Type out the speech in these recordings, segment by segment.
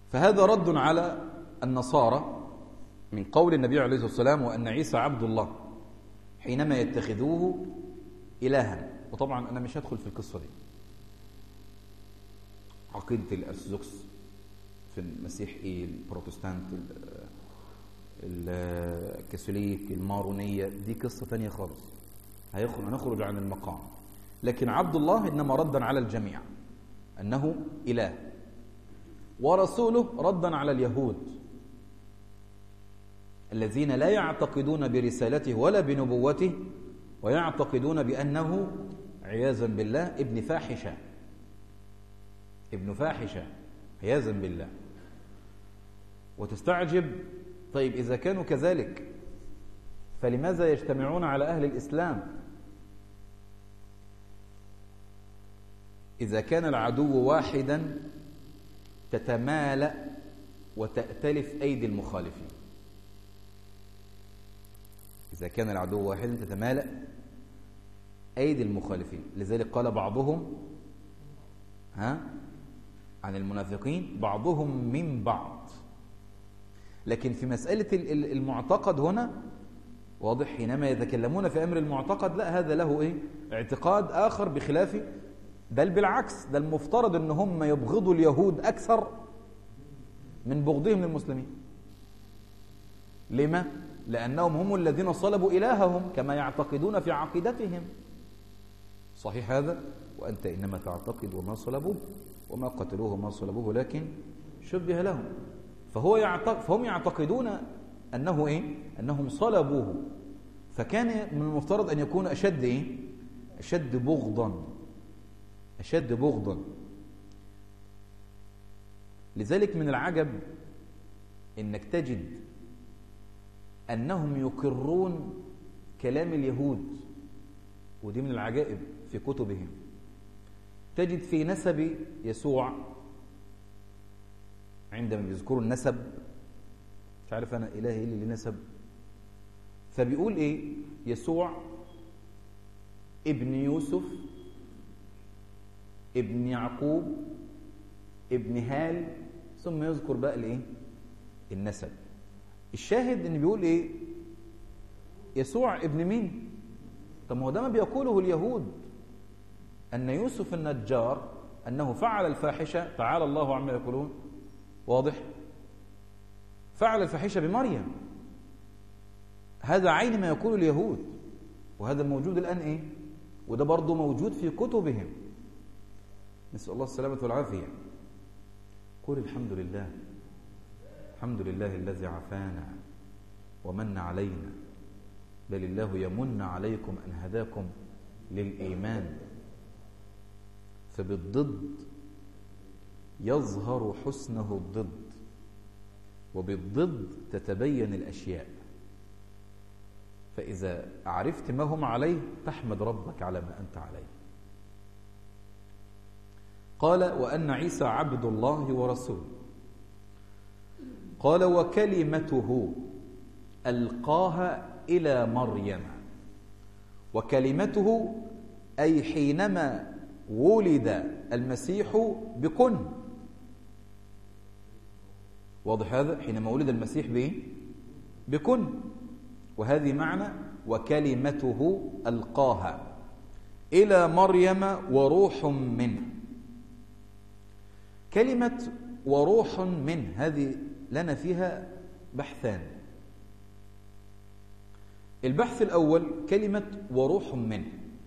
فهذا رد على النصارى من قول النبي عليه الصلاة والسلام وأن عيسى عبد الله حينما يتخذوه إلها وطبعا أنا مش هدخل في القصة دي عقيدة الأرثوذكس في المسيح إيه البروتستانت الكاثوليك المارونية دي قصة تانية خالص هيخرج هنخرج عن المقام لكن عبد الله إنما ردا على الجميع أنه إله ورسوله ردا على اليهود الذين لا يعتقدون برسالته ولا بنبوته ويعتقدون بأنه عياذا بالله ابن فاحشة ابن فاحشة عياذا بالله وتستعجب طيب إذا كانوا كذلك فلماذا يجتمعون على أهل الإسلام إذا كان العدو واحدا تتمالأ وتأتلف أيدي المخالفين إذا كان العدو واحدا تتمالأ أيدي المخالفين لذلك قال بعضهم ها عن المنافقين بعضهم من بعض لكن في مسألة المعتقد هنا واضح حينما يتكلمون في أمر المعتقد لا هذا له إيه؟ اعتقاد آخر بخلاف بل بالعكس ده المفترض ان هم يبغضوا اليهود أكثر من بغضهم للمسلمين لما؟ لأنهم هم الذين صلبوا إلههم كما يعتقدون في عقيدتهم صحيح هذا؟ وأنت إنما تعتقد وما صلبوه وما قتلوه وما صلبوه لكن شبه لهم فهو يعتقد فهم يعتقدون أنه إيه؟ أنهم صلبوه فكان من المفترض أن يكون أشد إيه؟ أشد بغضا أشد بغضا لذلك من العجب أنك تجد أنهم يقرون كلام اليهود ودي من العجائب في كتبهم تجد في نسب يسوع عندما بيذكروا النسب مش عارف أنا إلهي إيه اللي نسب فبيقول إيه يسوع ابن يوسف ابن يعقوب ابن هال ثم يذكر بقى الايه النسب الشاهد ان بيقول ايه يسوع ابن مين طب ما هو ده ما بيقوله اليهود ان يوسف النجار انه فعل الفاحشه تعالى الله عما يقولون واضح فعل الفاحشه بمريم هذا عين ما يقول اليهود وهذا موجود الان ايه وده برضه موجود في كتبهم نسأل الله السلامة والعافية قل الحمد لله الحمد لله الذي عافانا ومن علينا بل الله يمن عليكم أن هداكم للإيمان فبالضد يظهر حسنه الضد وبالضد تتبين الأشياء فإذا عرفت ما هم عليه تحمد ربك على ما أنت عليه قال وأن عيسى عبد الله ورسوله قال وكلمته ألقاها إلى مريم وكلمته أي حينما ولد المسيح بكن واضح هذا حينما ولد المسيح بإيه؟ بكن وهذه معنى وكلمته ألقاها إلى مريم وروح منه كلمة وروح من هذه لنا فيها بحثان البحث الأول كلمة وروح من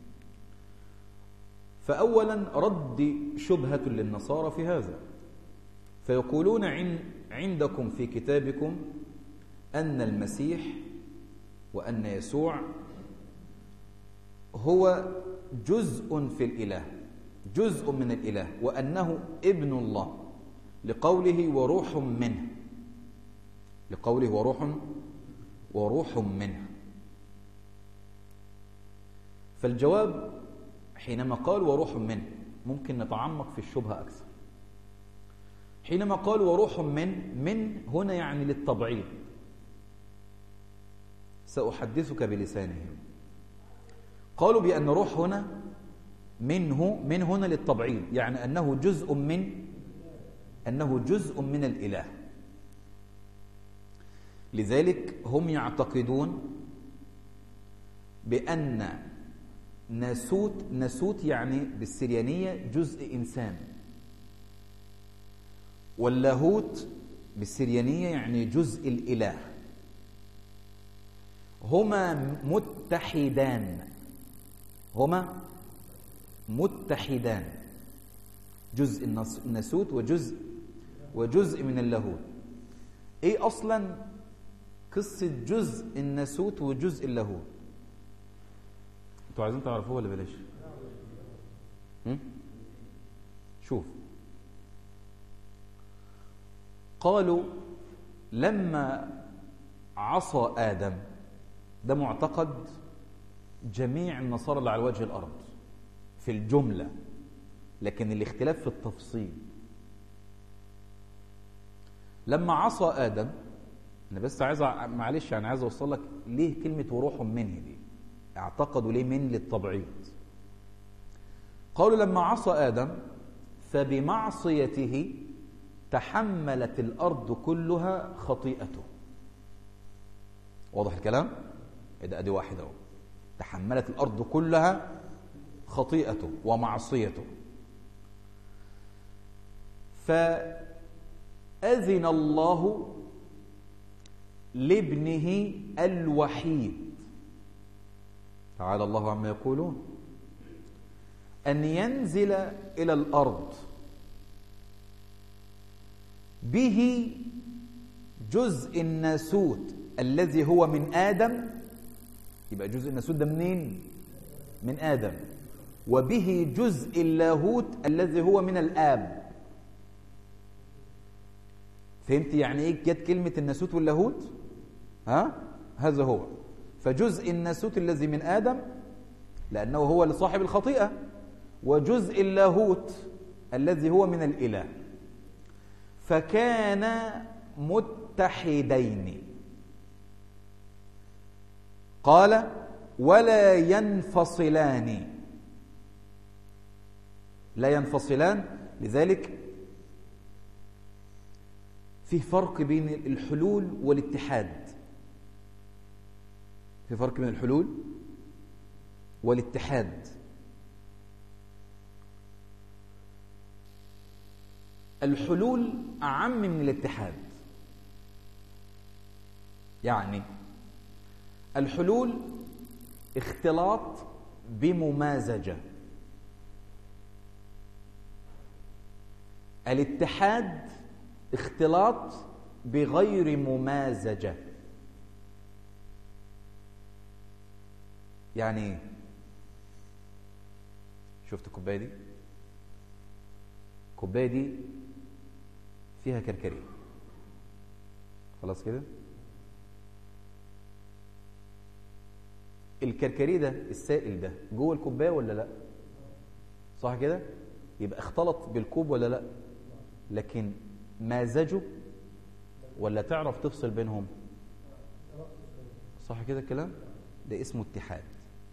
فأولا رد شبهة للنصارى في هذا فيقولون عندكم في كتابكم أن المسيح وأن يسوع هو جزء في الإله جزء من الإله وأنه ابن الله لقوله وروح منه لقوله وروح وروح منه فالجواب حينما قال وروح منه ممكن نتعمق في الشبهة أكثر حينما قال وروح من من هنا يعني للتبعيض سأحدثك بلسانهم قالوا بأن روح هنا منه من هنا للتبعيض يعني أنه جزء من أنه جزء من الإله لذلك هم يعتقدون بأن ناسوت ناسوت يعني بالسريانية جزء إنسان واللاهوت بالسريانية يعني جزء الإله هما متحدان هما متحدان جزء الناسوت وجزء وجزء من اللاهوت ايه اصلا قصة جزء الناسوت وجزء اللاهوت انتوا عايزين تعرفوها ولا بلاش شوف قالوا لما عصى آدم ده معتقد جميع النصارى اللي على وجه الأرض في الجملة لكن الاختلاف في التفصيل لما عصى آدم أنا بس عايز معلش يعني عايز أوصل لك ليه كلمة وروح منه دي اعتقدوا ليه من للتبعيض قالوا لما عصى آدم فبمعصيته تحملت الأرض كلها خطيئته واضح الكلام؟ ده ادي واحد اهو تحملت الأرض كلها خطيئته ومعصيته فأذن الله لابنه الوحيد تعالى الله عما يقولون أن ينزل إلى الأرض به جزء الناسوت الذي هو من آدم يبقى جزء الناسوت ده منين؟ من آدم وبه جزء اللاهوت الذي هو من الآب فهمت يعني ايه جت كلمة الناسوت واللاهوت ها هذا هو فجزء الناسوت الذي من آدم لأنه هو لصاحب الخطيئة وجزء اللاهوت الذي هو من الإله فكان متحدين قال ولا ينفصلان لا ينفصلان لذلك في فرق بين الحلول والاتحاد في فرق بين الحلول والاتحاد الحلول أعم من الاتحاد يعني الحلول اختلاط بممازجة الاتحاد اختلاط بغير ممازجة يعني ايه شفت الكوبايه دي الكوبايه دي فيها كركريه خلاص كده الكركريه ده السائل ده جوه الكوبايه ولا لا صح كده يبقى اختلط بالكوب ولا لا لكن مازجه ولا تعرف تفصل بينهم صح كده الكلام ده اسمه اتحاد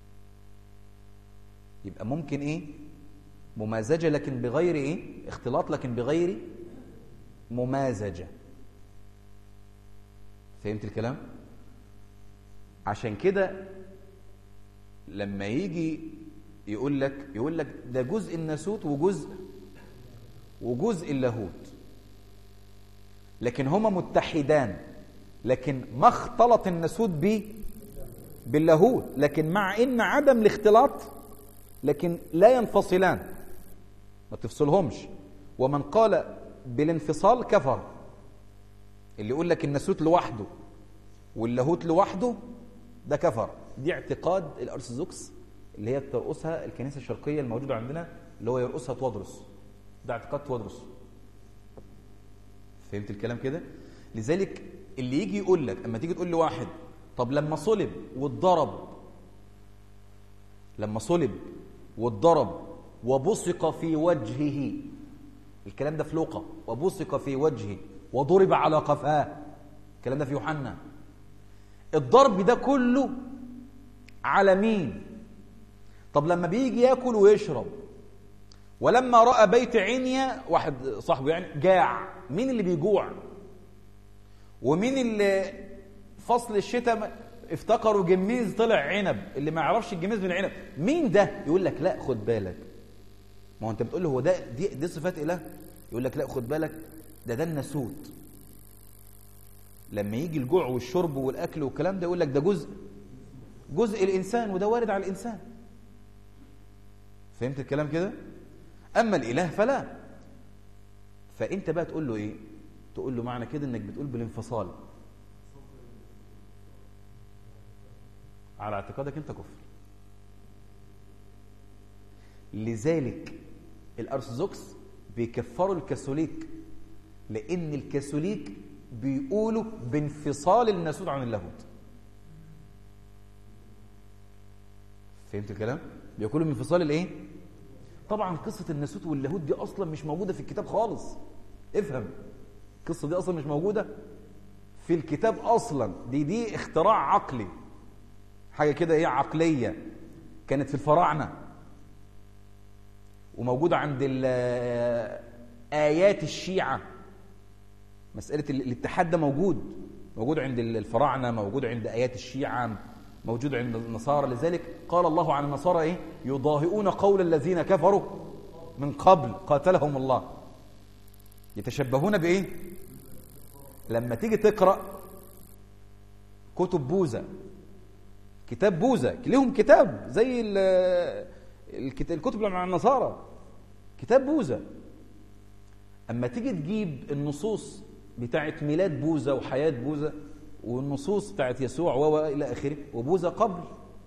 يبقى ممكن ايه ممازجة لكن بغير ايه اختلاط لكن بغير ممازجة فهمت الكلام عشان كده لما يجي يقول لك يقول لك ده جزء الناسوت وجزء وجزء اللاهوت لكن هما متحدان لكن ما اختلط الناسوت به باللاهوت لكن مع ان عدم الاختلاط لكن لا ينفصلان ما تفصلهمش ومن قال بالانفصال كفر اللي يقول لك الناسوت لوحده واللاهوت لوحده ده كفر دي اعتقاد الارثوذكس اللي هي ترقصها الكنيسه الشرقيه الموجوده عندنا اللي هو يرقصها توادرس ده اعتقاد توادرس فهمت الكلام كده لذلك اللي يجي يقول لك اما تيجي تقول لواحد طب لما صلب واتضرب لما صلب واتضرب وبصق في وجهه الكلام ده في لوقا وبصق في وجهه وضرب على قفاه الكلام ده في يوحنا الضرب ده كله على مين طب لما بيجي ياكل ويشرب ولما راى بيت عنيا واحد صاحبه يعني جاع مين اللي بيجوع ومين اللي فصل الشتاء افتكروا جميز طلع عنب اللي ما يعرفش الجميز من العنب مين ده يقول لك لا خد بالك ما هو انت بتقول له هو ده دي, دي صفات اله يقول لك لا خد بالك ده ده الناسوت لما يجي الجوع والشرب والاكل والكلام ده يقول لك ده جزء جزء الانسان وده وارد على الانسان فهمت الكلام كده اما الاله فلا فانت بقى تقول له ايه تقول له معنى كده انك بتقول بالانفصال على اعتقادك انت كفر لذلك الارثوذكس بيكفروا الكاثوليك لان الكاثوليك بيقولوا بانفصال الناسوت عن اللاهوت فهمت الكلام بيقولوا بانفصال الايه طبعا قصه الناسوت واللاهوت دي اصلا مش موجوده في الكتاب خالص افهم القصه دي اصلا مش موجوده في الكتاب اصلا دي دي اختراع عقلي حاجه كده ايه عقليه كانت في الفراعنه وموجوده عند ايات الشيعه مساله الاتحاد ده موجود موجود عند الفراعنه موجود عند ايات الشيعه موجود عند النصارى لذلك قال الله عن النصارى ايه يضاهئون قول الذين كفروا من قبل قاتلهم الله يتشبهون بايه لما تيجي تقرا كتب بوذا كتاب بوذا ليهم كتاب زي الكتب مع النصارى كتاب بوذا اما تيجي تجيب النصوص بتاعت ميلاد بوذا وحياه بوذا والنصوص بتاعت يسوع و الى اخره وبوذا قبل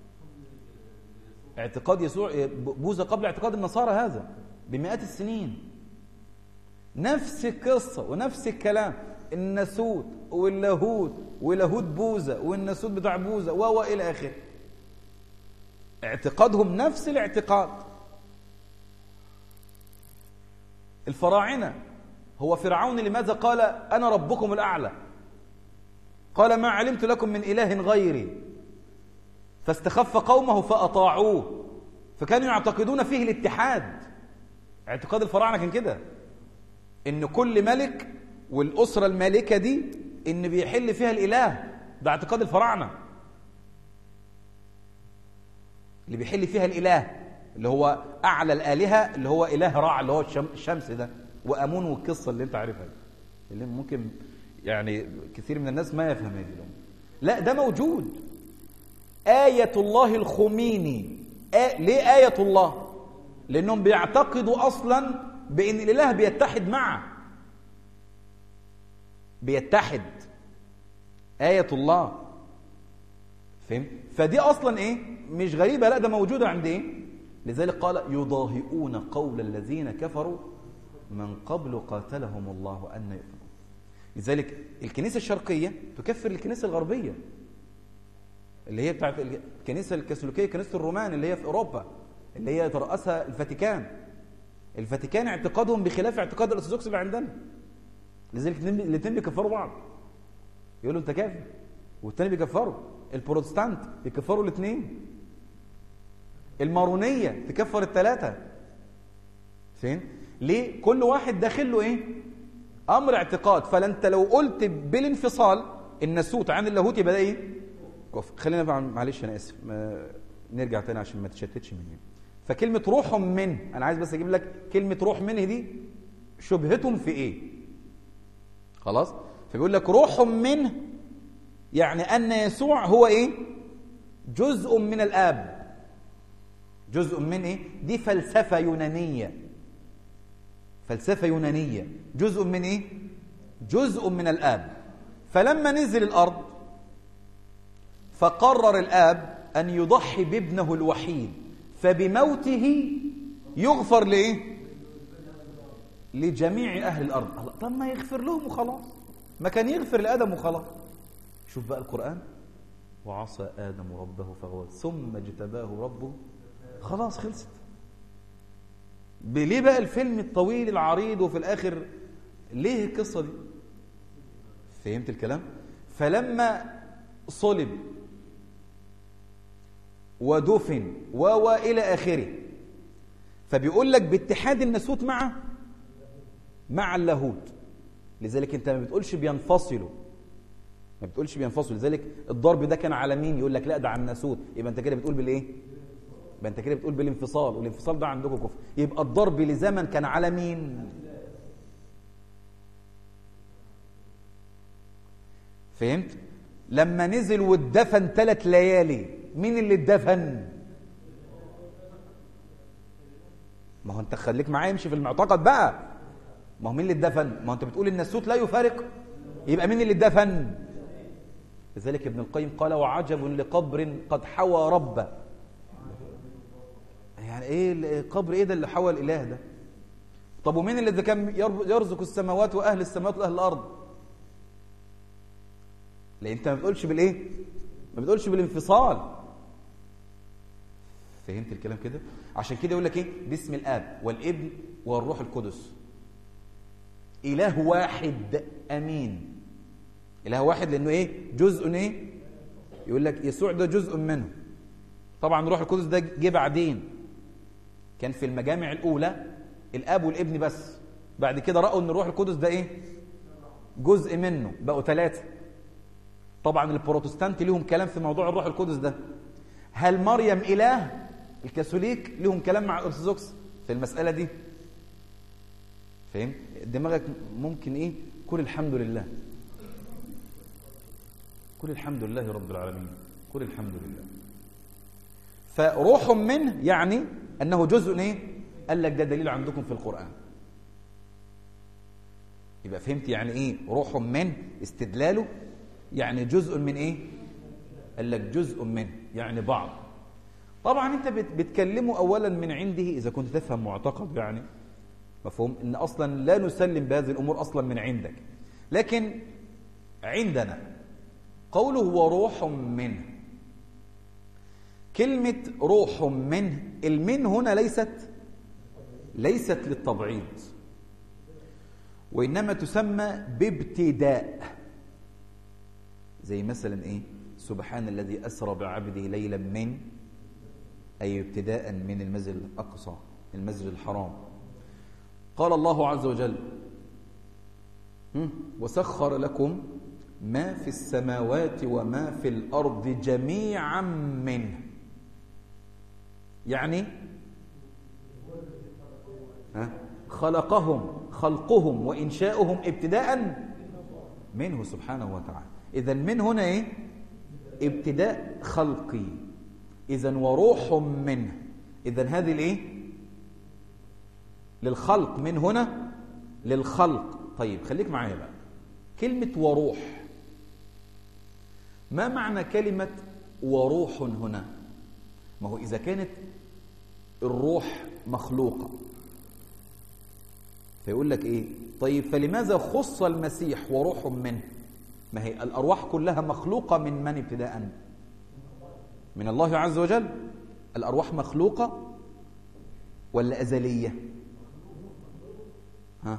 اعتقاد يسوع بوذا قبل اعتقاد النصارى هذا بمئات السنين نفس القصه ونفس الكلام الناسوت واللاهوت ولاهوت بوذا والناسوت بتاع بوذا و الى اخره اعتقادهم نفس الاعتقاد الفراعنه هو فرعون لماذا قال انا ربكم الاعلى قال ما علمت لكم من اله غيري فاستخف قومه فاطاعوه فكانوا يعتقدون فيه الاتحاد اعتقاد الفراعنه كان كده ان كل ملك والاسره المالكه دي ان بيحل فيها الاله ده اعتقاد الفراعنه اللي بيحل فيها الاله اللي هو اعلى الالهه اللي هو اله رع اللي هو الشمس ده وامون والقصه اللي انت عارفها دي اللي ممكن يعني كثير من الناس ما يفهم هذه لا ده موجود آية الله الخميني آ... ليه آية الله لأنهم بيعتقدوا أصلا بأن الإله بيتحد معه بيتحد آية الله فهم؟ فدي أصلا إيه مش غريبة لا ده موجودة عند إيه لذلك قال يضاهئون قول الذين كفروا من قبل قاتلهم الله أن يؤمنون لذلك الكنيسة الشرقية تكفر الكنيسة الغربية اللي هي بتاعت الكنيسة الكاثوليكية كنيسة الرومان اللي هي في أوروبا اللي هي ترأسها الفاتيكان الفاتيكان اعتقادهم بخلاف اعتقاد الأرثوذكس اللي عندنا لذلك الاثنين بيكفروا بعض يقولوا انت كافر والتاني بيكفروا البروتستانت بيكفروا الاثنين المارونية تكفر الثلاثة فين؟ ليه؟ كل واحد داخل له ايه؟ امر اعتقاد فانت لو قلت بالانفصال الناسوت عن اللاهوت يبقى ده ايه؟ كفر خلينا بقى معلش انا اسف ما نرجع تاني عشان ما تشتتش مني فكلمة روح منه انا عايز بس اجيب لك كلمة روح منه دي شبهتهم في ايه؟ خلاص؟ فبيقول لك روح منه يعني ان يسوع هو ايه؟ جزء من الاب جزء من ايه؟ دي فلسفة يونانية فلسفة يونانية جزء من ايه؟ جزء من الاب فلما نزل الارض فقرر الاب ان يضحي بابنه الوحيد فبموته يغفر لايه؟ لجميع اهل الارض الله طب ما يغفر لهم وخلاص ما كان يغفر لادم وخلاص شوف بقى القران وعصى ادم ربه فغوى ثم اجتباه ربه خلاص خلصت ليه بقى الفيلم الطويل العريض وفي الاخر ليه القصه دي فهمت الكلام فلما صلب ودفن و الى اخره فبيقول لك باتحاد الناسوت مع مع اللاهوت لذلك انت ما بتقولش بينفصلوا ما بتقولش بينفصلوا لذلك الضرب ده كان على مين يقول لك لا ده على الناسوت يبقى انت كده بتقول بالايه يبقى انت كده بتقول بالانفصال والانفصال ده عندكم كفر يبقى الضرب لزمن كان على مين فهمت لما نزل واتدفن ثلاث ليالي مين اللي اتدفن ما هو انت خليك معايا امشي في المعتقد بقى ما هو مين اللي اتدفن ما هو انت بتقول ان السوت لا يفارق يبقى مين اللي اتدفن لذلك ابن القيم قال وعجب لقبر قد حوى ربه يعني ايه قبر ايه ده اللي حوى الاله ده طب ومين اللي كان يرزق السماوات واهل السماوات واهل الارض لان انت ما بتقولش بالايه ما بتقولش بالانفصال فهمت الكلام كده عشان كده يقول لك ايه باسم الاب والابن والروح القدس اله واحد امين اله واحد لانه ايه جزء ايه يقول لك يسوع ده جزء منه طبعا الروح القدس ده جه بعدين كان في المجامع الاولى الاب والابن بس بعد كده راوا ان الروح القدس ده ايه جزء منه بقوا ثلاثه طبعا البروتستانت ليهم كلام في موضوع الروح القدس ده هل مريم اله الكاثوليك ليهم كلام مع الارثوذكس في المساله دي فاهم دماغك ممكن ايه كل الحمد لله كل الحمد لله رب العالمين كل الحمد لله فروح منه يعني انه جزء ايه قال لك ده دليل عندكم في القران يبقى فهمت يعني ايه روح من استدلاله يعني جزء من ايه قال لك جزء منه يعني بعض طبعا انت بتكلمه اولا من عنده اذا كنت تفهم معتقد يعني مفهوم ان اصلا لا نسلم بهذه الامور اصلا من عندك لكن عندنا قوله وروح منه كلمة روح منه المن هنا ليست ليست للتبعيض وإنما تسمى بابتداء زي مثلا إيه سبحان الذي أسرى بعبده ليلا من أي ابتداء من المسجد الأقصى المسجد الحرام قال الله عز وجل وسخر لكم ما في السماوات وما في الأرض جميعا منه يعني خلقهم خلقهم وإنشاؤهم ابتداء منه سبحانه وتعالى إذا من هنا إيه؟ ابتداء خلقي إذا وروح منه إذا هذه الإيه؟ للخلق من هنا للخلق طيب خليك معايا بقى كلمة وروح ما معنى كلمة وروح هنا ما هو إذا كانت الروح مخلوقة فيقول لك إيه طيب فلماذا خص المسيح وروح منه ما هي الأرواح كلها مخلوقة من من ابتداء من الله عز وجل الأرواح مخلوقة ولا أزلية ها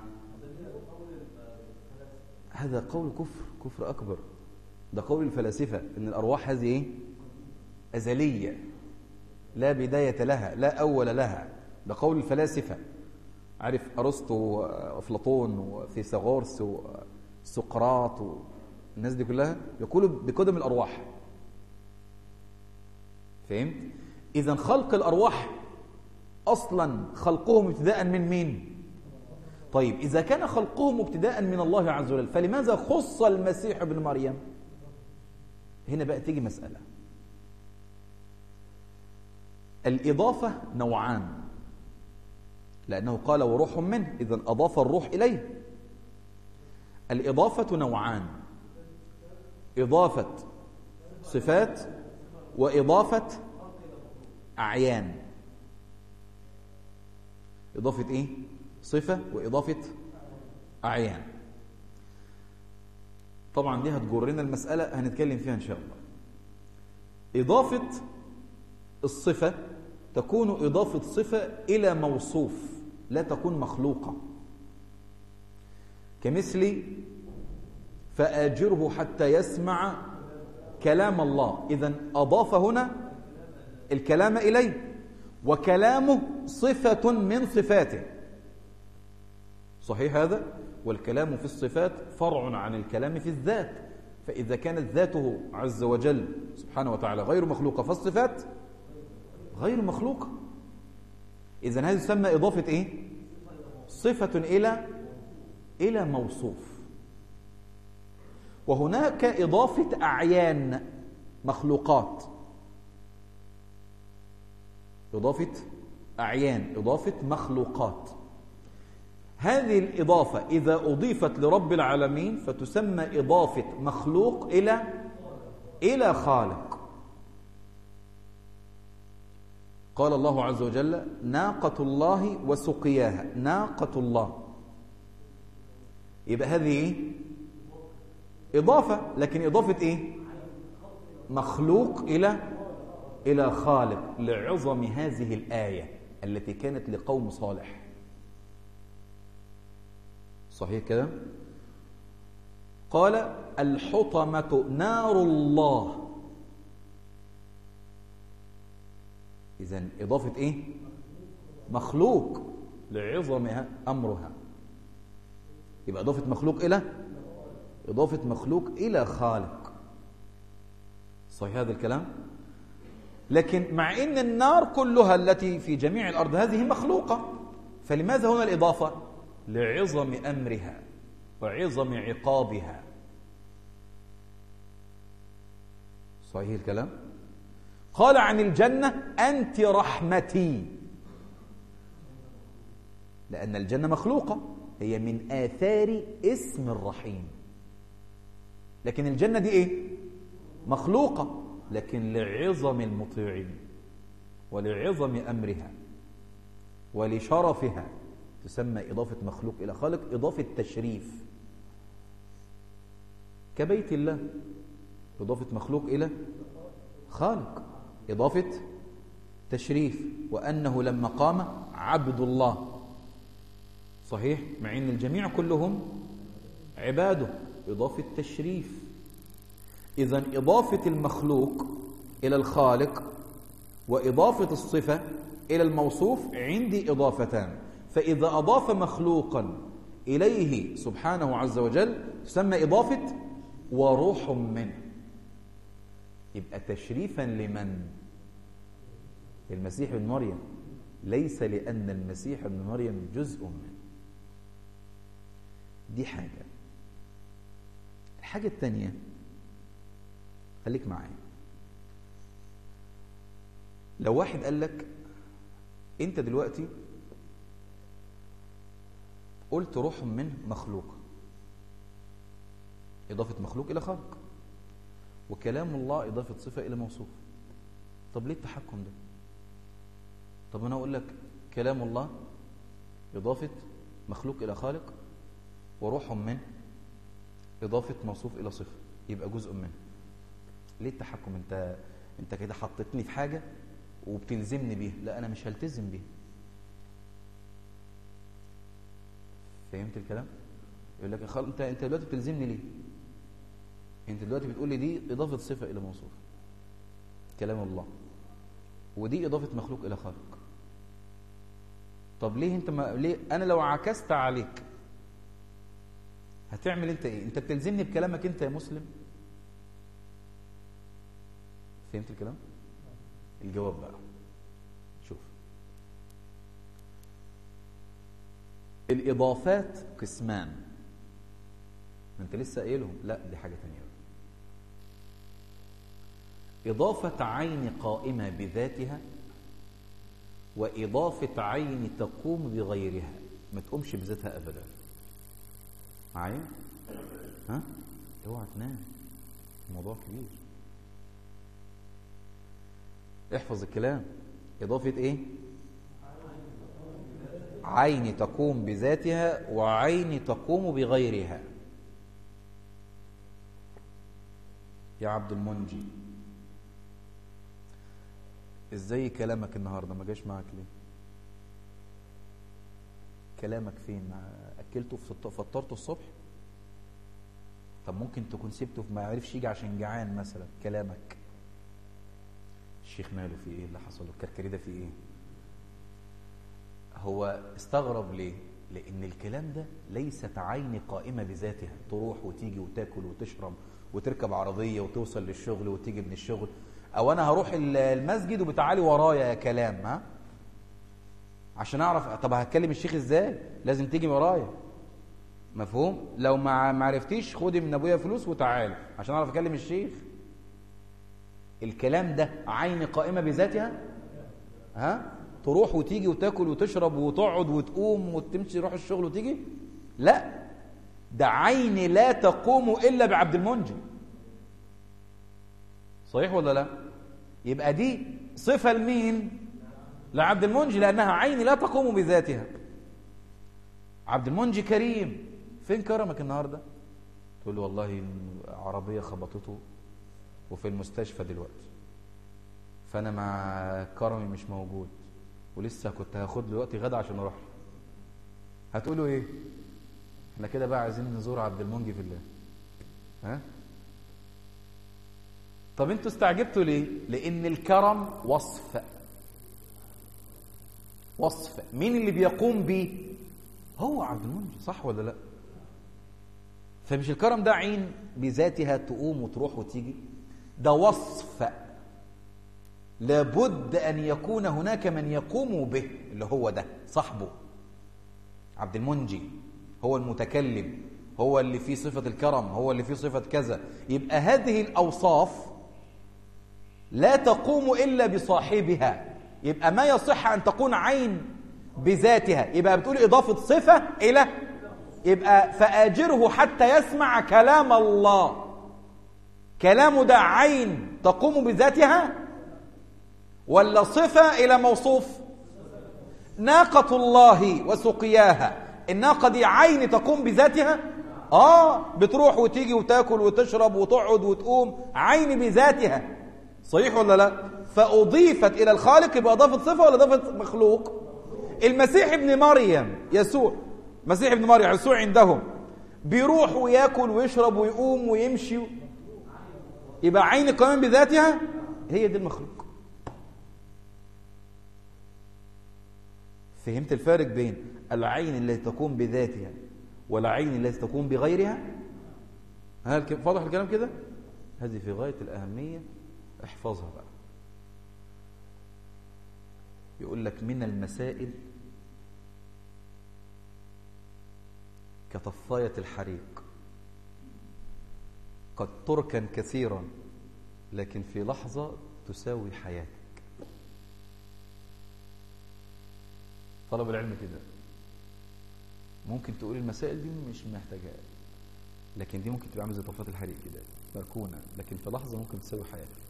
هذا قول كفر كفر أكبر ده قول الفلاسفة إن الأرواح هذه إيه؟ أزلية لا بداية لها لا أول لها ده قول الفلاسفة عارف أرسطو وأفلاطون وفيثاغورس وسقراط والناس دي كلها يقولوا بقدم الأرواح فهمت؟ إذا خلق الأرواح أصلا خلقهم ابتداء من مين؟ طيب إذا كان خلقهم ابتداء من الله عز وجل فلماذا خص المسيح ابن مريم؟ هنا بقى تيجي مسألة الإضافة نوعان لأنه قال وروح منه إذا أضاف الروح إليه الإضافة نوعان إضافة صفات وإضافة أعيان إضافة إيه؟ صفة وإضافة أعيان طبعا دي هتجرنا المسألة هنتكلم فيها إن شاء الله إضافة الصفة تكون إضافة صفة إلى موصوف لا تكون مخلوقة كمثل فآجره حتى يسمع كلام الله إذا أضاف هنا الكلام إليه وكلامه صفة من صفاته صحيح هذا والكلام في الصفات فرع عن الكلام في الذات فإذا كانت ذاته عز وجل سبحانه وتعالى غير مخلوقة فالصفات غير مخلوقة إذا هذه تسمى إضافة إيه؟ صفة إلى إلى موصوف وهناك إضافة أعيان مخلوقات إضافة أعيان إضافة مخلوقات هذه الإضافة إذا أضيفت لرب العالمين فتسمى إضافة مخلوق إلى إلى خالق قال الله عز وجل ناقة الله وسقياها ناقة الله يبقى هذه إيه؟ إضافة لكن إضافة إيه مخلوق إلى إلى خالق لعظم هذه الآية التي كانت لقوم صالح صحيح كده قال الحطمة نار الله إذا إضافة إيه مخلوق لعظم أمرها يبقى إضافة مخلوق إلى إضافة مخلوق إلى خالق صحيح هذا الكلام لكن مع أن النار كلها التي في جميع الأرض هذه مخلوقة فلماذا هنا الإضافة لعظم أمرها وعظم عقابها صحيح الكلام قال عن الجنة أنت رحمتي لأن الجنة مخلوقة هي من آثار اسم الرحيم لكن الجنة دي إيه مخلوقة لكن لعظم المطيعين ولعظم أمرها ولشرفها تسمى إضافة مخلوق إلى خالق إضافة تشريف كبيت الله إضافة مخلوق إلى خالق إضافة تشريف وأنه لما قام عبد الله صحيح مع أن الجميع كلهم عباده إضافة تشريف إذا إضافة المخلوق إلى الخالق وإضافة الصفة إلى الموصوف عندي إضافتان فإذا أضاف مخلوقا إليه سبحانه عز وجل تسمى إضافة وروح منه يبقى تشريفا لمن المسيح ابن مريم ليس لأن المسيح ابن مريم جزء منه دي حاجة الحاجة الثانية خليك معايا لو واحد قال لك انت دلوقتي قلت روح منه مخلوق إضافة مخلوق إلى خلق وكلام الله إضافة صفة إلى موصوف طب ليه التحكم ده طب أنا أقول لك كلام الله إضافة مخلوق إلى خالق وروح منه إضافة موصوف إلى صفة يبقى جزء منه ليه التحكم انت انت كده حطيتني في حاجة وبتلزمني بيها لا انا مش هلتزم بيها فهمت الكلام يقول لك خل... انت انت دلوقتي بتلزمني ليه انت دلوقتي بتقول لي دي اضافه صفه الى موصوف كلام الله ودي اضافه مخلوق الى خالق طب ليه انت ما... ليه انا لو عكست عليك هتعمل انت ايه انت بتلزمني بكلامك انت يا مسلم فهمت الكلام الجواب بقى شوف الإضافات قسمان انت لسه قايلهم لا دي حاجة تانية إضافة عين قائمة بذاتها وإضافة عين تقوم بغيرها ما تقومش بذاتها أبدا معايا ها اوعى تنام الموضوع كبير احفظ الكلام إضافة إيه عين تقوم بذاتها وعين تقوم بغيرها يا عبد المنجي ازاي كلامك النهارده ما جاش معاك ليه كلامك فين اكلته فطرته الصبح طب ممكن تكون سبته ما عرفش يجي عشان جعان مثلا كلامك الشيخ ماله في ايه اللي حصل له الكركري ده في ايه هو استغرب ليه لان الكلام ده ليست عين قائمه بذاتها تروح وتيجي وتاكل وتشرب وتركب عربيه وتوصل للشغل وتيجي من الشغل او انا هروح المسجد وبتعالي ورايا يا كلام ها عشان اعرف طب هتكلم الشيخ ازاي لازم تيجي ورايا مفهوم لو ما ما عرفتيش خدي من ابويا فلوس وتعالي عشان اعرف اكلم الشيخ الكلام ده عين قائمه بذاتها ها تروح وتيجي وتاكل وتشرب وتقعد وتقوم وتمشي تروح الشغل وتيجي لا ده عين لا تقوم الا بعبد المنجي صحيح ولا لا يبقى دي صفه لمين لعبد المنجي لانها عين لا تقوم بذاتها عبد المنجي كريم فين كرمك النهارده تقول له والله عربيه خبطته وفي المستشفى دلوقتي فانا مع كرمي مش موجود ولسه كنت هاخد له وقت غدا عشان اروح له هتقولوا ايه احنا كده بقى عايزين نزور عبد المنجي في الله ها طب انتوا استعجبتوا ليه لان الكرم وصف وصف مين اللي بيقوم بيه هو عبد المنجي صح ولا لا فمش الكرم ده عين بذاتها تقوم وتروح وتيجي ده وصف لابد أن يكون هناك من يقوم به اللي هو ده صاحبه عبد المنجي هو المتكلم هو اللي فيه صفة الكرم هو اللي فيه صفة كذا يبقى هذه الأوصاف لا تقوم إلا بصاحبها يبقى ما يصح أن تكون عين بذاتها يبقى بتقول إضافة صفة إلى يبقى فآجره حتى يسمع كلام الله كلامه ده عين تقوم بذاتها ولا صفة إلى موصوف ناقة الله وسقياها الناقة دي عين تقوم بذاتها آه بتروح وتيجي وتاكل وتشرب وتقعد وتقوم عين بذاتها صحيح ولا لا فأضيفت إلى الخالق بإضافة صفة ولا إضافة مخلوق المسيح ابن مريم يسوع مسيح ابن مريم يسوع عندهم بيروح وياكل ويشرب ويقوم ويمشي يبقى عين قائم بذاتها هي دي المخلوق فهمت الفارق بين العين التي تقوم بذاتها والعين التي تقوم بغيرها هل واضح الكلام كده هذه في غاية الأهمية احفظها بقى يقول لك من المسائل كطفاية الحريق قد تركن كثيرا لكن في لحظة تساوي حياتك طلب العلم كده ممكن تقول المسائل دي مش محتاجة لكن دي ممكن تبقى عامله زي طفاية الحريق كده مركونة لكن في لحظة ممكن تساوي حياتك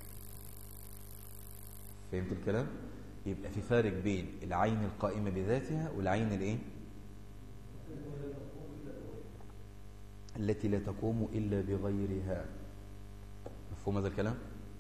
فهمت الكلام؟ يبقى في فارق بين العين القائمة بذاتها والعين الايه؟ التي لا تقوم إلا بغيرها مفهوم هذا الكلام؟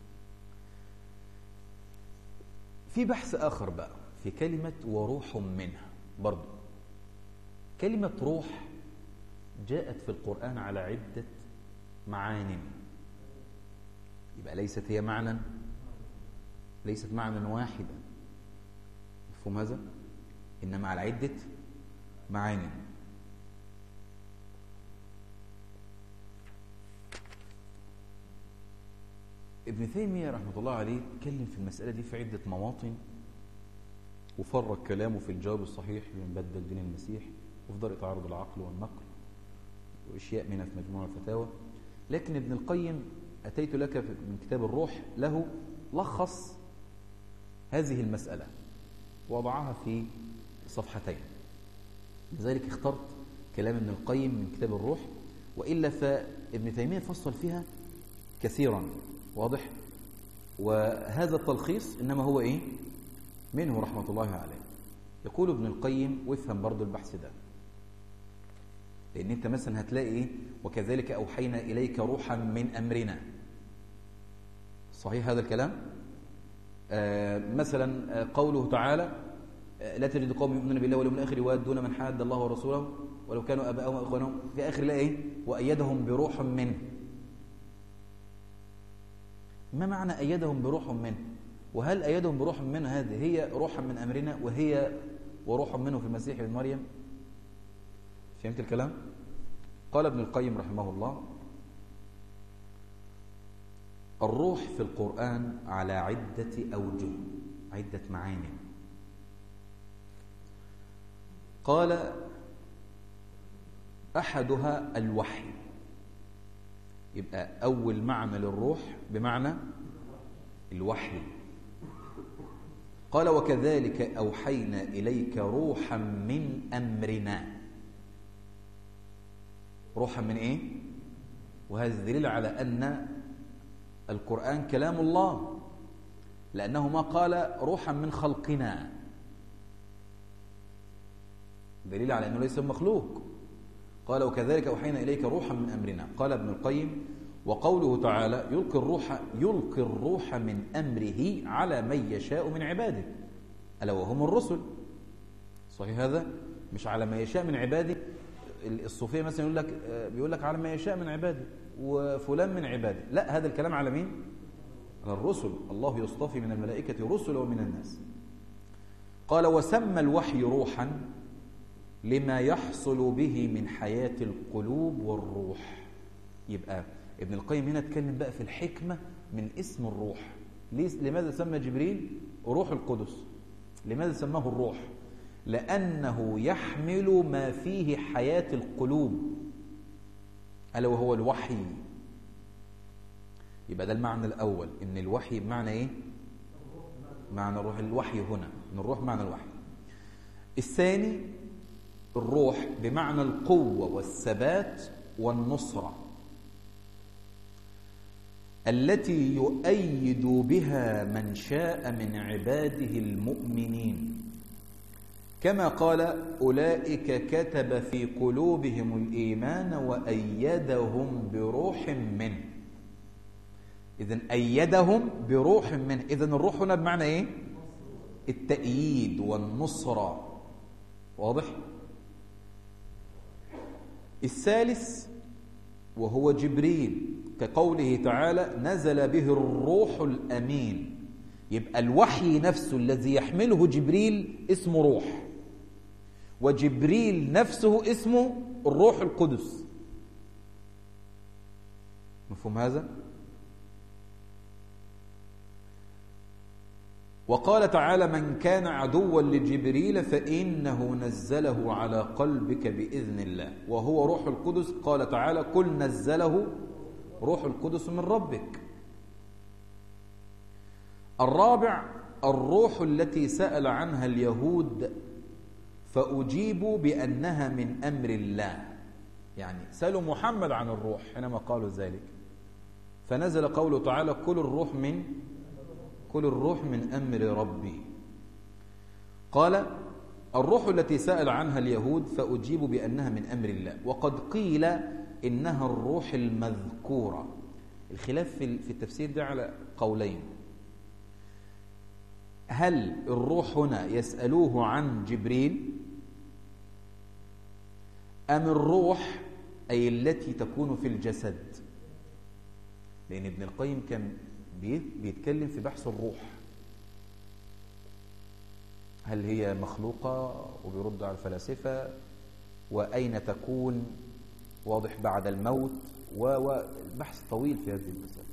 في بحث آخر بقى في كلمة وروح منها برضو كلمة روح جاءت في القرآن على عدة معان يبقى ليست هي معنى ليست معنى واحدا مفهوم هذا إنما على عدة معاني ابن تيمية رحمة الله عليه اتكلم في المسألة دي في عدة مواطن وفرق كلامه في الجواب الصحيح لمن بدل دين المسيح وفي درء تعارض العقل والنقل واشياء منها في مجموع الفتاوى لكن ابن القيم اتيت لك من كتاب الروح له لخص هذه المسألة وضعها في صفحتين لذلك اخترت كلام ابن القيم من كتاب الروح وإلا فابن تيمية فصل فيها كثيرا واضح وهذا التلخيص إنما هو إيه منه رحمة الله عليه يقول ابن القيم وافهم برضو البحث ده لأن أنت مثلا هتلاقي إيه وكذلك أوحينا إليك روحا من أمرنا صحيح هذا الكلام آه مثلا آه قوله تعالى آه لا تجد قوم يؤمنون بالله واليوم الآخر يوادون من حاد الله ورسوله ولو كانوا أباءهم وإخوانهم في آخر الآية إيه وأيدهم بروح منه ما معنى أيدهم بروح منه وهل أيدهم بروح منه هذه هي روحا من أمرنا وهي وروح منه في المسيح ابن مريم فهمت الكلام قال ابن القيم رحمه الله الروح في القرآن على عدة أوجه عدة معاني قال أحدها الوحي يبقى أول معنى للروح بمعنى الوحي قال وكذلك أوحينا إليك روحا من أمرنا روحا من إيه؟ وهذا دليل على أن القرآن كلام الله لأنه ما قال روحا من خلقنا دليل على أنه ليس مخلوق قال وكذلك أوحينا إليك روحا من أمرنا قال ابن القيم وقوله تعالى يلقي الروح يلقي الروح من أمره على من يشاء من عباده ألا وهم الرسل صحيح هذا مش على ما يشاء من عباده الصوفية مثلا يقول لك بيقول لك على ما يشاء من عباده وفلان من عباده لا هذا الكلام على مين على الرسل الله يصطفي من الملائكة رسل ومن الناس قال وسمى الوحي روحا لما يحصل به من حياة القلوب والروح يبقى ابن القيم هنا اتكلم بقى في الحكمة من اسم الروح لماذا سمى جبريل روح القدس لماذا سماه الروح لأنه يحمل ما فيه حياة القلوب ألا وهو الوحي يبقى ده المعنى الأول إن الوحي بمعنى إيه معنى الروح الوحي هنا إن الروح معنى الوحي الثاني الروح بمعنى القوة والثبات والنصرة التي يؤيد بها من شاء من عباده المؤمنين كما قال أولئك كتب في قلوبهم الإيمان وأيدهم بروح منه إذن أيدهم بروح منه إذن الروح هنا بمعنى إيه؟ التأييد والنصرة واضح؟ الثالث وهو جبريل كقوله تعالى نزل به الروح الأمين يبقى الوحي نفسه الذي يحمله جبريل اسمه روح وجبريل نفسه اسمه الروح القدس مفهوم هذا؟ وقال تعالى من كان عدوا لجبريل فإنه نزله على قلبك بإذن الله وهو روح القدس قال تعالى قل نزله روح القدس من ربك الرابع الروح التي سأل عنها اليهود فأجيبوا بأنها من أمر الله يعني سألوا محمد عن الروح حينما قالوا ذلك فنزل قوله تعالى كل الروح من كل الروح من أمر ربي قال الروح التي سأل عنها اليهود فأجيب بأنها من أمر الله وقد قيل إنها الروح المذكورة الخلاف في التفسير ده على قولين هل الروح هنا يسألوه عن جبريل أم الروح أي التي تكون في الجسد لأن ابن القيم كان بيتكلم في بحث الروح هل هي مخلوقة وبيرد على الفلاسفة وأين تكون واضح بعد الموت والبحث طويل في هذه المسألة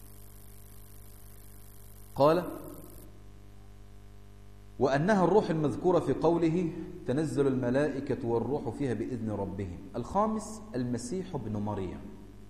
قال وأنها الروح المذكورة في قوله تنزل الملائكة والروح فيها بإذن ربهم الخامس المسيح ابن مريم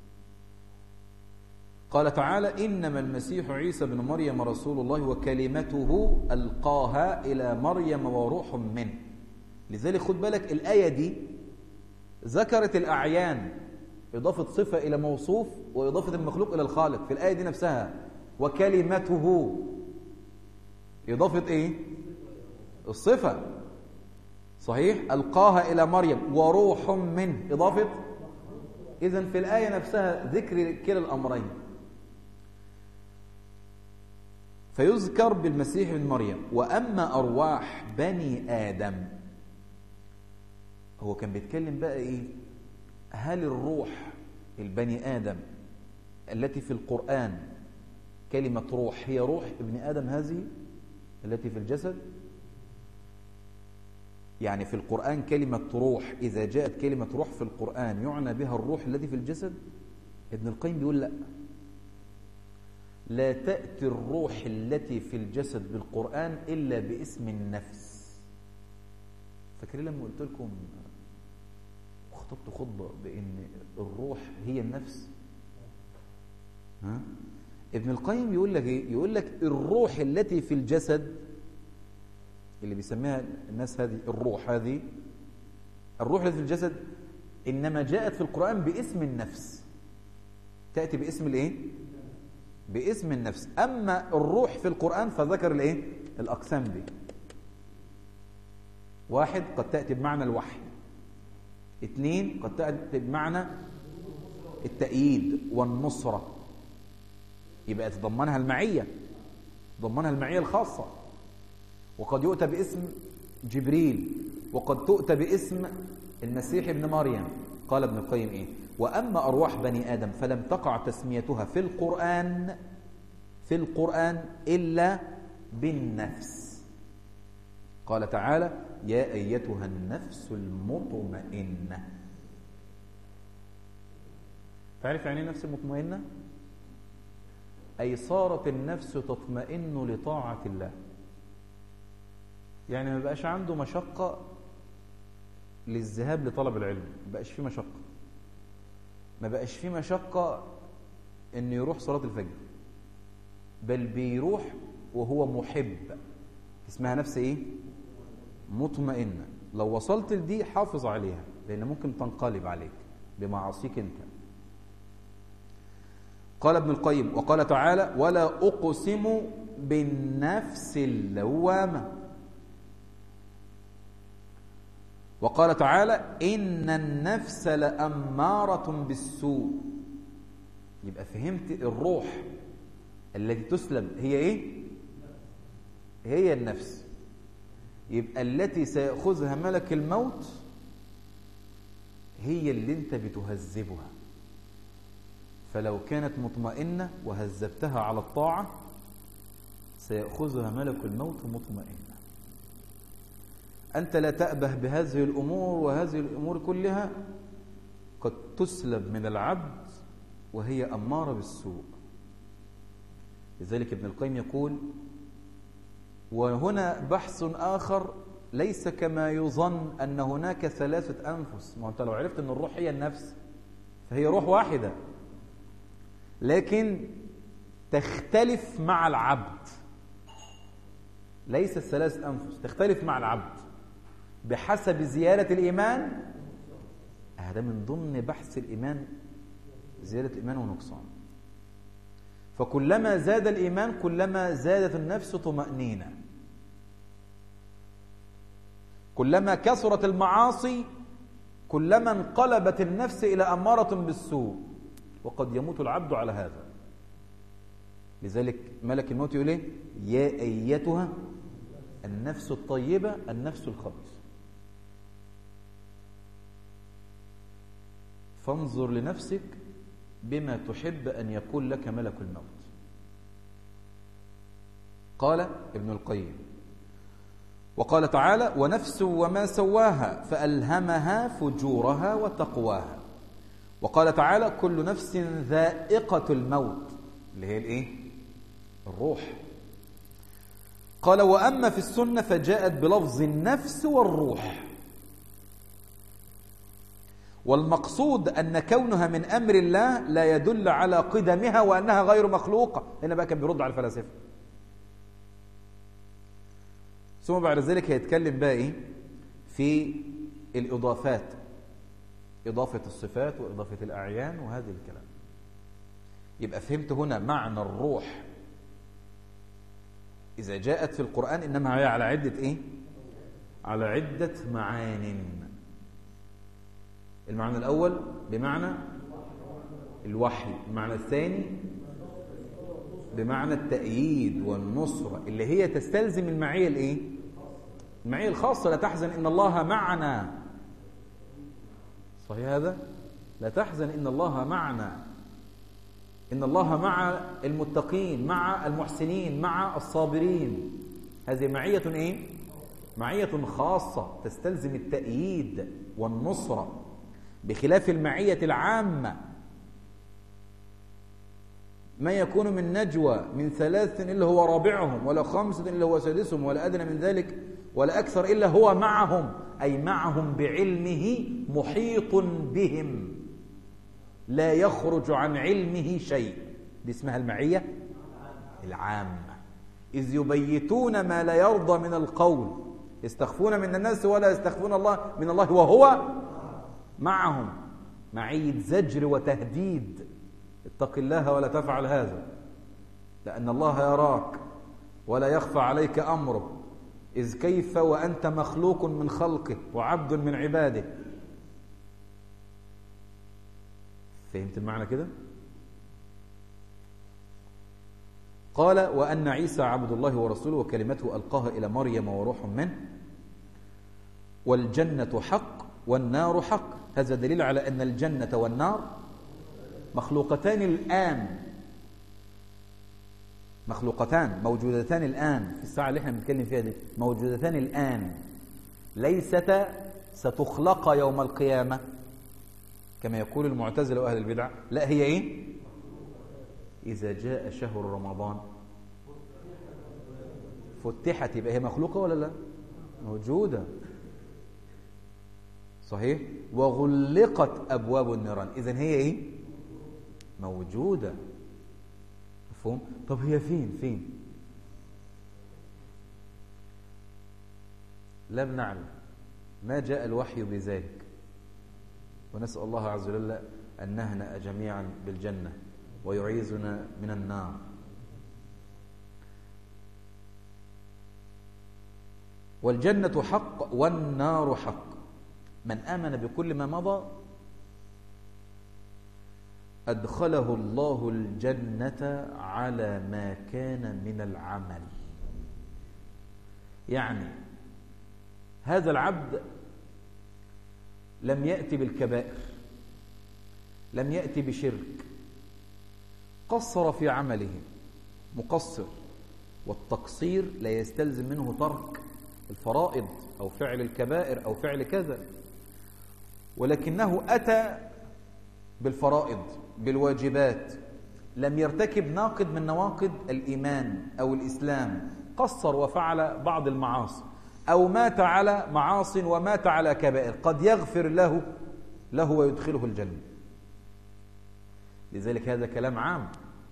قال تعالى إنما المسيح عيسى بن مريم رسول الله وكلمته ألقاها إلى مريم وروح منه لذلك خد بالك الآية دي ذكرت الأعيان إضافة صفة إلى موصوف وإضافة المخلوق إلى الخالق في الآية دي نفسها وكلمته إضافة إيه؟ الصفة صحيح ألقاها إلى مريم وروح منه إضافة إذن في الآية نفسها ذكر كلا الأمرين فيذكر بالمسيح من مريم وأما أرواح بني آدم هو كان بيتكلم بقى إيه هل الروح البني آدم التي في القرآن كلمة روح هي روح ابن آدم هذه التي في الجسد يعني في القرآن كلمة روح إذا جاءت كلمة روح في القرآن يعنى بها الروح الذي في الجسد ابن القيم بيقول لا لا تأتي الروح التي في الجسد بالقرآن إلا باسم النفس فاكرين لما قلت لكم خطبت خطبة بأن الروح هي النفس ها؟ ابن القيم يقول لك ايه يقول لك الروح التي في الجسد اللي بيسميها الناس هذه الروح هذه الروح التي في الجسد انما جاءت في القران باسم النفس تاتي باسم الايه باسم النفس اما الروح في القران فذكر الايه الاقسام دي واحد قد تاتي بمعنى الوحي اثنين قد تاتي بمعنى التأييد والنصره يبقى يتضمنها المعية تضمنها المعية الخاصة وقد يؤتى باسم جبريل وقد تؤتى باسم المسيح ابن مريم قال ابن القيم ايه واما ارواح بني ادم فلم تقع تسميتها في القران في القران الا بالنفس قال تعالى يا ايتها النفس المطمئنه تعرف يعني ايه نفس المطمئنه أي صارت النفس تطمئن لطاعة الله يعني ما بقاش عنده مشقة للذهاب لطلب العلم ما بقاش فيه مشقة ما بقاش فيه مشقة انه يروح صلاة الفجر بل بيروح وهو محب اسمها نفس ايه مطمئنة لو وصلت لدي حافظ عليها لان ممكن تنقلب عليك بمعاصيك انت قال ابن القيم وقال تعالى ولا أقسم بالنفس اللوامة وقال تعالى إن النفس لأمارة بالسوء يبقى فهمت الروح التي تسلم هي إيه؟ هي النفس يبقى التي سيأخذها ملك الموت هي اللي انت بتهذبها فلو كانت مطمئنة وهذبتها على الطاعة سيأخذها ملك الموت مطمئنة أنت لا تأبه بهذه الأمور وهذه الأمور كلها قد تسلب من العبد وهي أمارة بالسوء لذلك ابن القيم يقول وهنا بحث آخر ليس كما يظن أن هناك ثلاثة أنفس ما أنت لو عرفت أن الروح هي النفس فهي روح واحدة لكن تختلف مع العبد ليس الثلاث أنفس تختلف مع العبد بحسب زيادة الإيمان هذا من ضمن بحث الإيمان زيادة الإيمان ونقصان فكلما زاد الإيمان كلما زادت النفس طمأنينة كلما كثرت المعاصي كلما انقلبت النفس إلى أمارة بالسوء وقد يموت العبد على هذا لذلك ملك الموت يقول ايه يا ايتها النفس الطيبة النفس الخبيثة فانظر لنفسك بما تحب أن يقول لك ملك الموت قال ابن القيم وقال تعالى ونفس وما سواها فألهمها فجورها وتقواها وقال تعالى كل نفس ذائقة الموت اللي هي الايه الروح قال وأما في السنة فجاءت بلفظ النفس والروح والمقصود أن كونها من أمر الله لا يدل على قدمها وأنها غير مخلوقة هنا بقى كان بيرد على الفلاسفة ثم بعد ذلك هيتكلم بقى إيه في الإضافات إضافة الصفات وإضافة الأعيان وهذه الكلام يبقى فهمت هنا معنى الروح إذا جاءت في القرآن إنما هي على عدة إيه؟ على عدة معان المعنى الأول بمعنى الوحي المعنى الثاني بمعنى التأييد والنصرة اللي هي تستلزم المعية الإيه؟ المعية الخاصة لا تحزن إن الله معنا صحيح هذا لا تحزن إن الله معنا إن الله مع المتقين مع المحسنين مع الصابرين هذه معية إيه؟ معية خاصة تستلزم التأييد والنصرة بخلاف المعية العامة ما يكون من نجوى من ثلاث إلا هو رابعهم ولا خمسة إلا هو سادسهم ولا أدنى من ذلك ولا أكثر إلا هو معهم أي معهم بعلمه محيط بهم لا يخرج عن علمه شيء دي اسمها المعية العامة إذ يبيتون ما لا يرضى من القول يستخفون من الناس ولا يستخفون الله من الله وهو معهم معية زجر وتهديد اتق الله ولا تفعل هذا لأن الله يراك ولا يخفى عليك أمره إذ كيف وأنت مخلوق من خلقه وعبد من عباده فهمت المعنى كده قال وأن عيسى عبد الله ورسوله وكلمته ألقاها إلى مريم وروح منه والجنة حق والنار حق هذا دليل على أن الجنة والنار مخلوقتان الآن مخلوقتان موجودتان الآن في الساعة اللي احنا بنتكلم فيها دي موجودتان الآن ليستا ستخلق يوم القيامة كما يقول المعتزلة وأهل البدع لا هي إيه إذا جاء شهر رمضان فتحت يبقى هي مخلوقة ولا لا موجودة صحيح وغلقت أبواب النيران إذن هي إيه موجودة مفهوم طب هي فين فين لم نعلم ما جاء الوحي بذلك ونسأل الله عز وجل أن نهنأ جميعا بالجنة ويعيذنا من النار والجنة حق والنار حق من آمن بكل ما مضى أدخله الله الجنة على ما كان من العمل يعني هذا العبد لم يأتي بالكبائر لم يأتي بشرك قصر في عمله مقصر والتقصير لا يستلزم منه ترك الفرائض أو فعل الكبائر أو فعل كذا ولكنه أتى بالفرائض بالواجبات لم يرتكب ناقد من نواقض الإيمان أو الإسلام قصر وفعل بعض المعاصي أو مات على معاص ومات على كبائر قد يغفر له له ويدخله الجنة لذلك هذا كلام عام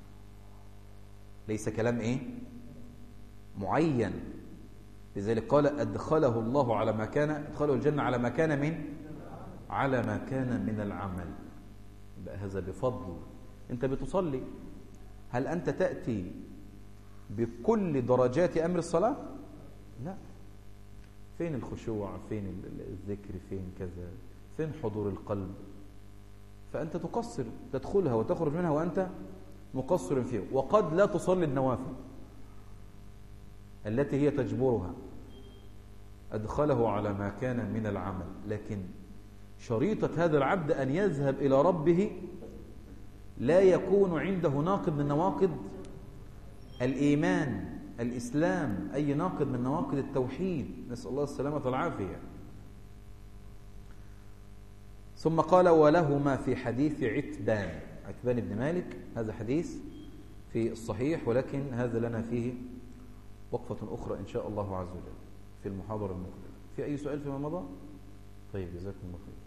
ليس كلام إيه معين لذلك قال أدخله الله على ما كان أدخله الجنة على ما كان من على ما كان من العمل بقى هذا بفضل أنت بتصلي هل أنت تأتي بكل درجات أمر الصلاة لا فين الخشوع فين الذكر فين كذا فين حضور القلب فأنت تقصر تدخلها وتخرج منها وأنت مقصر فيها وقد لا تصلي النوافل التي هي تجبرها أدخله على ما كان من العمل لكن شريطة هذا العبد أن يذهب إلى ربه لا يكون عنده ناقد من نواقض الإيمان الإسلام أي ناقد من نواقض التوحيد نسأل الله السلامة والعافية ثم قال ولهما في حديث عتبان عتبان بن مالك هذا حديث في الصحيح ولكن هذا لنا فيه وقفة أخرى إن شاء الله عز وجل في المحاضرة المقبلة في أي سؤال فيما مضى؟ طيب جزاكم الله خير